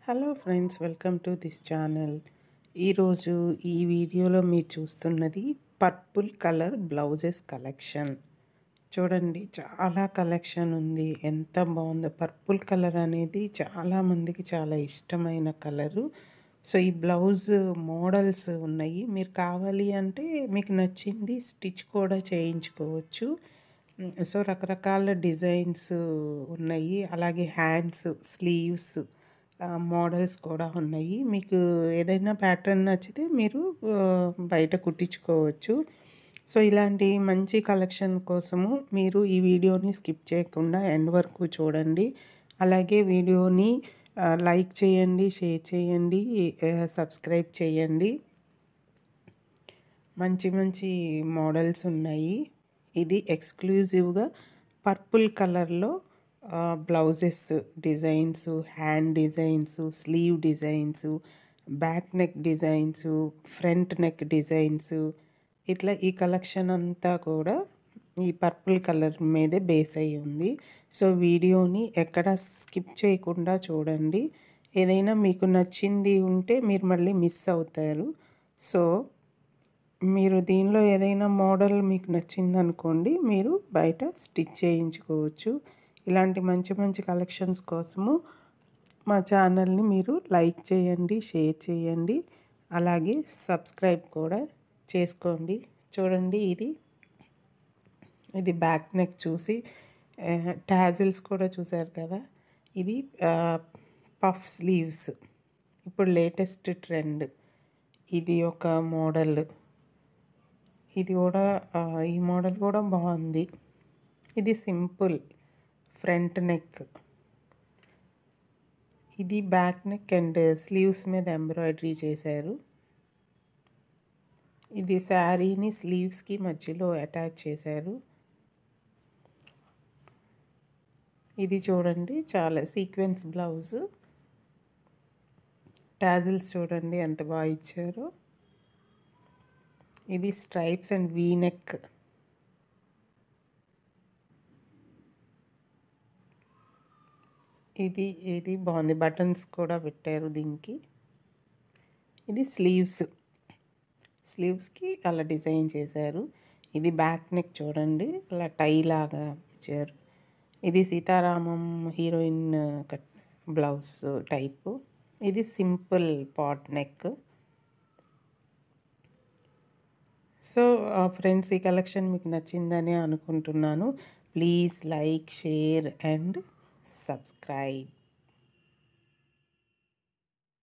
hello friends welcome to this channel ఈరోజు ఈ వీడియోలో మీరు చూస్తున్నది పర్పుల్ కలర్ బ్లౌజెస్ కలెక్షన్ చూడండి చాలా కలెక్షన్ ఉంది ఎంత బాగుందో పర్పుల్ కలర్ అనేది చాలా మందికి చాలా ఇష్టమైన కలరు సో ఈ బ్లౌజ్ మోడల్స్ ఉన్నాయి మీరు కావాలి అంటే మీకు నచ్చింది స్టిచ్ కూడా చేయించుకోవచ్చు సో రకరకాల డిజైన్స్ ఉన్నాయి అలాగే హ్యాండ్స్ స్లీవ్స్ మోడల్స్ కూడా ఉన్నాయి మీకు ఏదైనా ప్యాటర్న్ నచ్చితే మీరు బయట కుట్టించుకోవచ్చు సో ఇలాంటి మంచి కలెక్షన్ కోసము మీరు ఈ వీడియోని స్కిప్ చేయకుండా ఎండ్ వరకు చూడండి అలాగే వీడియోని లైక్ చేయండి షేర్ చేయండి సబ్స్క్రైబ్ చేయండి మంచి మంచి మోడల్స్ ఉన్నాయి ఇది ఎక్స్క్లూజివ్గా పర్పుల్ కలర్లో blouses designs hand designs sleeve designs back neck designs front neck designs ఇట్లా ఈ కలెక్షన్ అంతా కూడా ఈ పర్పుల్ కలర్ మీదే బేస్ అయి ఉంది సో వీడియోని ఎక్కడ స్కిప్ చేయకుండా చూడండి ఏదైనా మీకు నచ్చింది ఉంటే మీరు మళ్ళీ మిస్ అవుతారు సో మీరు దీనిలో ఏదైనా మోడల్ మీకు నచ్చింది అనుకోండి మీరు బయట స్టిచ్ చేయించుకోవచ్చు ఇలాంటి మంచి మంచి కలెక్షన్స్ కోసము మా ఛానల్ని మీరు లైక్ చేయండి షేర్ చేయండి అలాగే సబ్స్క్రైబ్ కూడా చేసుకోండి చూడండి ఇది ఇది బ్యాక్ నెక్ చూసి టాజిల్స్ కూడా చూసారు కదా ఇది పఫ్ స్లీవ్స్ ఇప్పుడు లేటెస్ట్ ట్రెండ్ ఇది ఒక మోడల్ ఇది కూడా ఈ మోడల్ కూడా బాగుంది ఇది సింపుల్ ఫ్రంట్ నెక్ ఇది బ్యాక్ నెక్ అండ్ స్లీవ్స్ మీద ఎంబ్రాయిడరీ చేశారు ఇది శారీని స్లీవ్స్కి మధ్యలో అటాచ్ చేశారు ఇది చూడండి చాలా సీక్వెన్స్ బ్లౌజ్ టాజిల్స్ చూడండి ఎంత బాగా ఇచ్చారో ఇది స్ట్రైప్స్ అండ్ వీ నెక్ ఇది ఇది బాగుంది బటన్స్ కూడా పెట్టారు దీనికి ఇది స్లీవ్స్ స్లీవ్స్కి అలా డిజైన్ చేశారు ఇది బ్యాక్ నెక్ చూడండి అలా టై లాగా ఇచ్చారు ఇది Sitaramam heroine cut blouse type ఇది simple pot neck so friends ఈ కలెక్షన్ మీకు నచ్చిందని అనుకుంటున్నాను please like share and subscribe